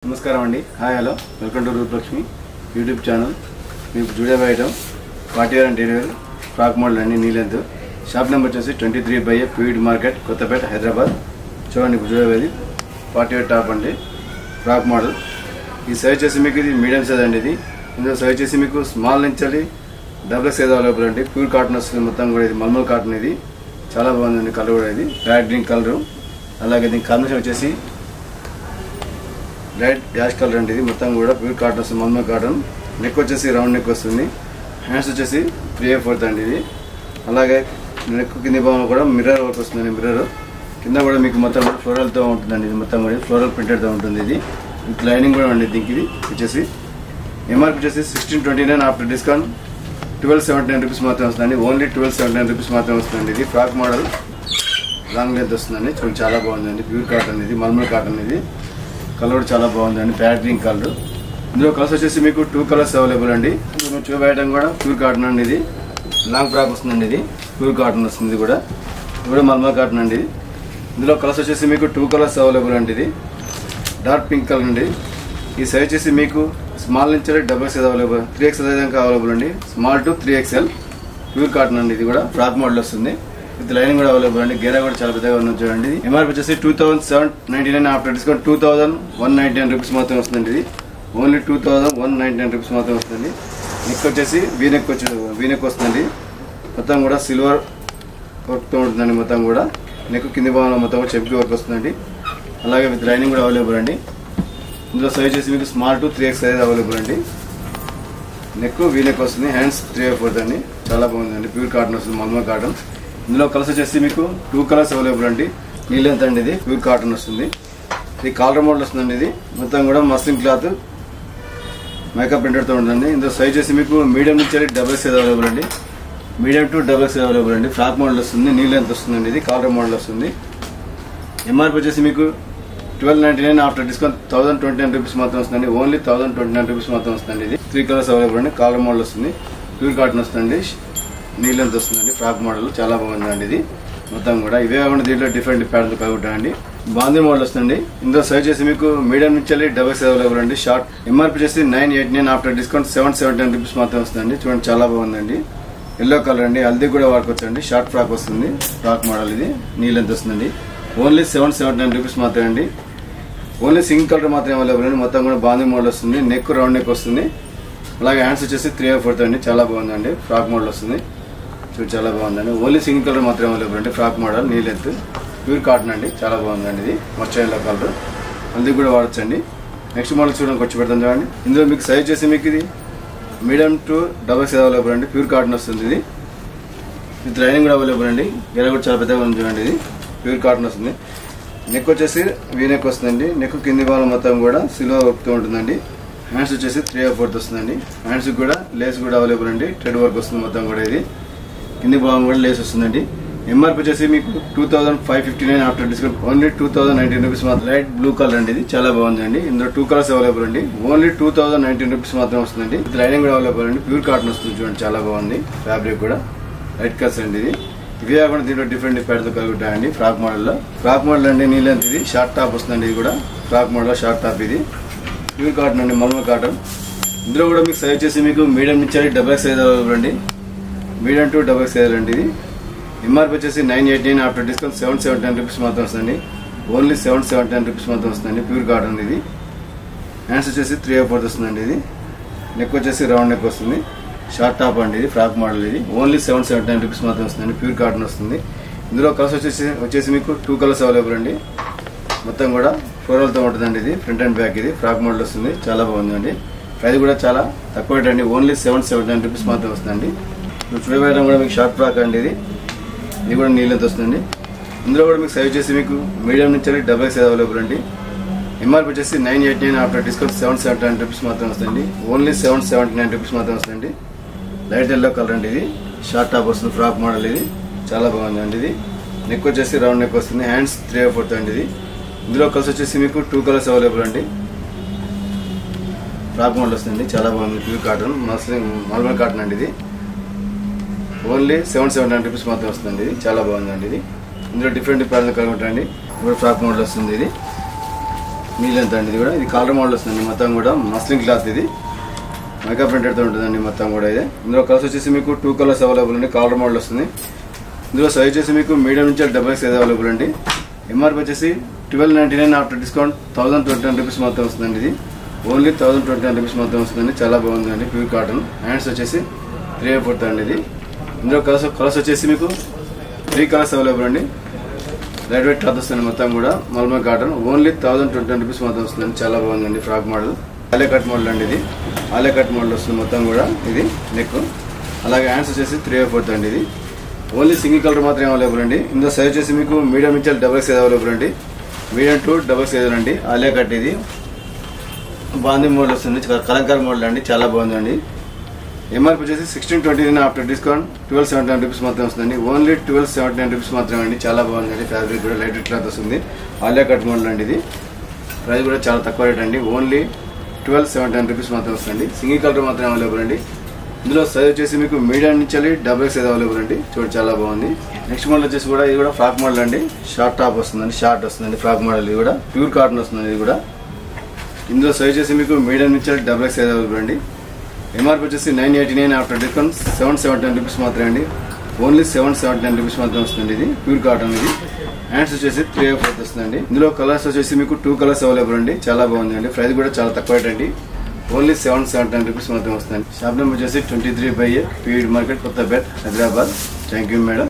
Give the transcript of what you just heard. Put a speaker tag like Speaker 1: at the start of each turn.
Speaker 1: నమస్కారం అండి hi hello welcome to Rupalakshmi YouTube channel మీకు Zudio item party wear and delivery frock model అండి knee length shop number వచ్చేసి twenty three by పీవీడ్ market Kothapet Hyderabad చూడండి ఇప్పుడు జూడియో ఇది ఫార్టీ ఇయర్ టాప్ అండి ఫ్రాక్ మోడల్ ఈ సైజ్ వచ్చేసి మీకు ఇది మీడియం సైజ్ అండి ఇది ఇందులో సైజ్ వచ్చేసి మీకు స్మాల్ నుంచి డబుల్ సైజ్ అవైలబుల్ అండి ప్యూర్ కాటన్ వస్తుంది మొత్తం కూడా ఇది మల్మల్ కాటన్ ఇది చాలా బాగుందండి కలర్ కూడా ఇది ప్యాడ్ గ్రీన్ కలర్ అలాగే దీని కాంబినేషన్ వచ్చేసి లైట్ యాష్ కలర్ అండి ఇది మొత్తం కూడా ప్యూర్ కాటన్ వస్తుంది మల్మల్ కాటన్ నెక్ వచ్చేసి రౌండ్ నెక్ వస్తుంది హ్యాండ్స్ వచ్చేసి త్రీ ఏ ఫోర్త్ అండి ఇది అలాగే నెక్ కింద భాగంలో కూడా మిర్రర్ వర్క్ వస్తుందండి మిర్రర్ కింద కూడా మీకు మొత్తం ఫ్లోరల్తో ఉంటుందండి ఇది మొత్తం కూడా ఫ్లోరల్ ప్రింటెడ్తో ఉంటుంది ఇది విత్ లైనింగ్ కూడా ఉంది దీనికి ఇది వచ్చేసి ఎంఆర్పి వచ్చేసి sixteen twenty nine after discount twelve seventy nine rupees మాత్రం వస్తుందండి only twelve seventy nine rupees మాత్రం వస్తుందండి ఇది ఫ్రాక్ మోడల్ లాంగ్ లెంత్ వస్తుందండి చూడండి చాలా బాగుందండి ప్యూర్ కాటన్ ఇది మల్మల్ కాటన్ ఇది కలర్ కూడా చాలా బాగుందండి ప్యాడ్ గ్రీన్ కలర్ ఇందులో కలర్స్ వచ్చేసి మీకు టూ కలర్స్ అవైలబుల్ అండి మీరు చూపేయడం కూడా ప్యూర్ కాటన్ అండి ఇది లాంగ్ ఫ్రాక్ వస్తుందండి ఇది ప్యూర్ కాటన్ వస్తుంది ఇది కూడా ఇది కూడా మల్మల్ కాటన్ అండి ఇందులో కలర్స్ వచ్చేసి మీకు టూ కలర్స్ అవైలబుల్ అండి ఇది డార్క్ పింక్ కలర్ అండి ఈ సైజ్ వచ్చేసి మీకు స్మాల్ నుంచి double size available three XL దాకా అవైలబుల్ అండి small to three XL pure cotton అండి ఇది కూడా ఫ్రాక్ మోడల్ వస్తుంది విత్ లైనింగ్ కూడా అవైలబుల్ అండి గేరా కూడా చాలా పెద్దగా ఉంది చూడండి ఎంఆర్పి వచ్చేసి two thousand seven ninety nine after discount two thousand one ninety nine rupees మాత్రం వస్తుందండి ఇది only two thousand one ninety nine rupees మాత్రం వస్తుంది నెక్ వచ్చేసి వీనెక్ వచ్చి వీనెక్ వస్తుందండి మొత్తం కూడా సిల్వర్ వర్క్తో ఉంటుందండి మొత్తం కూడా నెక్ కింది భాగంలో మొత్తం కూడా చెంపి వర్క్ వస్తుందండి అలాగే విత్ లైనింగ్ కూడా అవైలబుల్ అండి ఇందులో సైజ్ వచ్చేసి మీకు small to three X size available అండి నెక్ వీ నెక్ వస్తుంది హ్యాండ్స్ త్రీ ఫోర్త్ అండి చాలా బాగుందండి ప్యూర్ కాటన్ వస్తుంది మల్మా కాటన్ ఇందులో కలర్స్ వచ్చేసి మీకు టూ కలర్స్ అవైలబుల్ అండి నీళ్ళెంత అండి ఇది ప్యూర్ కాటన్ వస్తుంది ఇది కాలర్ మోడల్ వస్తుందండి ఇది మొత్తం కూడా మస్లిన్ క్లాత్ మేకప్ ప్రింటెడ్తో ఉంటుందండి ఇందులో సైజ్ వచ్చేసి మీకు మీడియం నుంచి డబుల్ సైజ్ అవైలబుల్ అండి medium to double size available అండి ఫ్రాక్ మోడల్ వస్తుంది నీళ్ళు ఎంత వస్తుందండి ఇది కాలర్ మోడల్ వస్తుంది ఎంఆర్పి వచ్చేసి మీకు twelve ninety nine after discount thousand twenty nine rupees మాత్రం వస్తుందండి only thousand twenty nine rupees మాత్రం వస్తుందండి ఇది త్రీ కలర్స్ అవైలబుల్ అండి కాలర్ మోడల్ వస్తుంది ప్యూర్ కాటన్ వస్తుంది నీళ్ళు ఎంత వస్తుందండి ఫ్రాక్ మోడల్ చాలా బాగుందండి ఇది మొత్తం కూడా ఇవే కాకుండా దీంట్లో డిఫరెంట్ ప్యాటర్న్ కలుగుతాయండి బాందీ మోడల్ వస్తుంది ఇందులో సైజ్ చేసి మీకు మీడియం నుంచి వెళ్ళి డబల్ సైజ్ అవైలబుల్ అండి షార్ట్ ఎంఆర్పి చేసి nine eight nine after discount seven seventy nine rupees మాత్రం వస్తుందండి చూడండి చాలా బాగుందండి ఎల్లో కలర్ అండి హల్దీ కూడా వాడుకోవచ్చు అండి షార్ట్ ఫ్రాక్ వస్తుంది ఫ్రాక్ మోడల్ ఇది నీళ్ళు ఎంత వస్తుందండి only seven seventy nine rupees మాత్రమే అండి ఓన్లీ సింగిల్ కలర్ మాత్రమే అవైలబుల్ అండి మొత్తం కూడా బాందీ మోడల్ వస్తుంది నెక్ రౌండ్ నెక్ వస్తుంది అలాగే హ్యాండ్స్ వచ్చేసి త్రీ ఫోర్త్ అండి చాలా బాగుందండి ఫ్రాక్ మోడల్ వస్తుంది చూడు చాలా బాగుందండి ఓన్లీ సింగిల్ కలర్ మాత్రమే అవైలబుల్ అండి frock model knee length pure cotton అండి చాలా బాగుందండి ఇది మచ్చ ఎల్లో కలర్ అందుకు కూడా వాడచ్చండి నెక్స్ట్ మోడల్ చూడడానికి వచ్చి పెడతాం చూడండి ఇందులో మీకు సైజ్ చేసి మీకు ఇది medium to double size available అండి ప్యూర్ కాటన్ వస్తుంది ఇది విత్ లైనింగ్ కూడా అవైలబుల్ అండి గెల కూడా చాలా పెద్దగా ఉంది చూడండి ఇది ప్యూర్ కాటన్ వస్తుంది నెక్ వచ్చేసి వీ నెక్ వస్తుందండి నెక్ కింది భాగం మొత్తం కూడా సిల్వర్ వర్క్తో ఉంటుందండి హ్యాండ్స్ వచ్చేసి త్రీ ఆఫ్ ఫోర్త్ వస్తుందండి హ్యాండ్స్ కూడా లేస్ కూడా అవైలబుల్ అండి థ్రెడ్ వర్క్ వస్తుంది మొత్తం కూడా ఇది కింది భాగం కూడా లేస్ వస్తుందండి ఎంఆర్పి వచ్చేసి మీకు two thousand five fifty nine after discount only two thousand nineteen rupees మాత్రం లైట్ బ్లూ కలర్ అండి ఇది చాలా బాగుందండి ఇందులో టూ కలర్స్ అవైలబుల్ అండి only two thousand nineteen rupees మాత్రం వస్తుందండి ఇది లైనింగ్ కూడా అవైలబుల్ అండి ప్యూర్ కాటన్ వస్తుంది చూడండి చాలా బాగుంది ఫ్యాబ్రిక్ కూడా లైట్ కలర్స్ అండి ఇది ఇవే కాకుండా దీంట్లో డిఫరెంట్ ప్యాడ్తో కలుగుతాయండి ఫ్రాక్ మోడల్లో ఫ్రాక్ మోడల్ అండి నీళ్ళంత ఇది షార్ట్ టాప్ వస్తుందండి ఇది కూడా ఫ్రాక్ మోడల్ షార్ట్ టాప్ ఇది ప్యూర్ కాటన్ అండి మల్మ కాటన్ ఇందులో కూడా మీకు సైజ్ చేసి మీకు మీడియం నుంచి డబల్ సైజ్ అవైలబుల్ అండి మీడియం టు డబల్ సైజ్ అండి ఇది ఎంఆర్పి వచ్చేసి nine eight nine after discount seven seventy nine rupees మాత్రం వస్తుంది only seven seventy nine rupees మాత్రం వస్తుందండి ప్యూర్ కాటన్ ఇది హ్యాండ్స్ వచ్చేసి త్రీ ఫోర్త్ వస్తుందండి ఇది నెక్ వచ్చేసి రౌండ్ నెక్ వస్తుంది షార్ట్ టాప్ అండి ఇది ఫ్రాక్ మోడల్ ఇది only seven seventy nine rupees మాత్రం వస్తుందండి ప్యూర్ కాటన్ వస్తుంది ఇందులో కలర్స్ వచ్చేసి వచ్చేసి మీకు టూ కలర్స్ అవైలబుల్ అండి మొత్తం కూడా ఫ్లోరల్తో ఉంటుందండి ఇది ఫ్రంట్ అండ్ బ్యాక్ ఇది ఫ్రాక్ మోడల్ వస్తుంది చాలా బాగుందండి ప్రైస్ కూడా చాలా తక్కువ రేట్ అండి only seven seventy nine rupees మాత్రం వస్తుందండి ఇప్పుడు చూడబోయడం కూడా మీకు షార్ట్ ఫ్రాక్ అండి ఇది ఇది కూడా నీళ్ళతో వస్తుంది ఇందులో కూడా మీకు సైజ్ చేసి మీకు మీడియం నుంచి డబల్ సైజ్ అవైలబుల్ అండి ఎంఆర్పి వచ్చేసి nine eighty nine after discount seven seventy nine rupees మాత్రం వస్తుంది only seven seventy nine rupees మాత్రం వస్తుంది లైట్ ఎల్లో కలర్ అండి ఇది షార్ట్ టాప్ వస్తుంది ఫ్రాక్ మోడల్ ఇది చాలా బాగుంది అండి ఇది నెక్ వచ్చేసి రౌండ్ నెక్ వస్తుంది హ్యాండ్స్ త్రీ ఫోర్త్ అండి ఇది ఇందులో కలర్స్ వచ్చేసి మీకు టూ కలర్స్ అవైలబుల్ అండి ఫ్రాక్ మోడల్ వస్తుంది చాలా బాగుంది pure cotton muslin mulmul cotton అండి ఇది only seven seven nine rupees మాత్రం వస్తుంది ఇది చాలా బాగుందండి ఇది ఇందులో డిఫరెంట్ ప్యాటర్న్ కలిగి ఉంటాయండి ఇప్పుడు ఫ్రాక్ మోడల్ వస్తుంది ఇది మీ లెంత్ అండి ఇది కూడా ఇది కాలర్ మోడల్ వస్తుంది మొత్తం కూడా మస్లిన్ క్లాత్ ఇది మెగా ప్రింటెడ్తో ఉంటుందండి మొత్తం కూడా ఇది ఇందులో కలర్స్ వచ్చేసి మీకు టూ కలర్స్ అవైలబుల్ అండి కాలర్ మోడల్ వస్తుంది ఇందులో సైజ్ వచ్చేసి మీకు మీడియం నుంచి డబల్ సైజ్ అవైలబుల్ అండి ఎంఆర్పి వచ్చేసి twelve ninety nine after discount thousand twenty nine rupees మొత్తం వస్తుందండి ఇది only thousand twenty nine rupees మొత్తం వస్తుందండి చాలా బాగుందండి ప్యూర్ కాటన్ హ్యాండ్స్ వచ్చేసి త్రీ ఫోర్త్ అండి ఇది ఇందులో కలర్స్ కలర్స్ వచ్చేసి మీకు త్రీ కలర్స్ అవైలబుల్ అండి లైట్ వెయిట్ క్లాత్ వస్తుంది మొత్తం కూడా మల్మల్ cotton only thousand twenty nine rupees మొత్తం వస్తుందండి చాలా బాగుందండి ఫ్రాక్ మోడల్ ఆలే కట్ మోడల్ అండి ఇది ఆలే కట్ మోడల్ వస్తుంది మొత్తం కూడా ఇది నెక్ అలాగే హ్యాండ్స్ వచ్చేసి త్రీ ఫోర్త్ అండి ఇది ఓన్లీ సింగిల్ కలర్ మాత్రమే అవైలబుల్ అండి ఇందులో సైజ్ వచ్చేసి మీకు మీడియం నుంచి డబల్ సైజ్ అవైలబుల్ అండి మీడియం టు డబల్ సైజ్ అండి ఆలియా కట్ ఇది బాందీ మోడల్ వస్తుంది కలంకార్ మోడల్ అండి చాలా బాగుందండి ఎంఆర్పి వచ్చేసి sixteen twenty nine after discount twelve seventy nine rupees మాత్రం వస్తుందండి only twelve seventy nine rupees మాత్రమే అండి చాలా బాగుందండి ఫ్యాబ్రిక్ కూడా లైట్ క్లాత్ వస్తుంది ఆలియా కట్ మోడల్ అండి ఇది ప్రైస్ కూడా చాలా తక్కువ రేట్ అండి only twelve seventy nine rupees మాత్రం వస్తుంది సింగిల్ కలర్ మాత్రమే అవైలబుల్ అండి ఇందులో సైజ్ వచ్చేసి మీకు మీడియం నుంచి డబుల్ సైజ్ అవైలబుల్ అండి చూడండి చాలా బాగుంది నెక్స్ట్ మోడల్ వచ్చేసి కూడా ఇది కూడా ఫ్రాక్ మోడల్ అండి షార్ట్ టాప్ వస్తుందండి షార్ట్ వస్తుందండి ఫ్రాక్ మోడల్ ఇది కూడా ప్యూర్ కాటన్ వస్తుంది ఇది కూడా ఇందులో సైజ్ వచ్చేసి మీకు మీడియం నుంచి డబుల్ సైజ్ అవైలబుల్ అండి ఎంఆర్పి వచ్చేసి nine eighty nine after discount seven seventy nine rupees మాత్రమే అండి only seven seventy nine rupees మాత్రం వస్తుంది ఇది ప్యూర్ కాటన్ ఇది హ్యాండ్స్ వచ్చేసి త్రీ ఫోర్త్ వస్తుందండి ఇందులో కలర్స్ వచ్చేసి మీకు టూ కలర్స్ అవైలబుల్ అండి చాలా బాగుంది అండి ప్రైస్ కూడా చాలా తక్కువ రేట్ అండి only seven seventy nine rupees మాత్రం వస్తుంది షాప్ నెంబర్ వచ్చేసి ట్వంటీ త్రీ బై పీడ్ market Kothapet Hyderabad thank you madam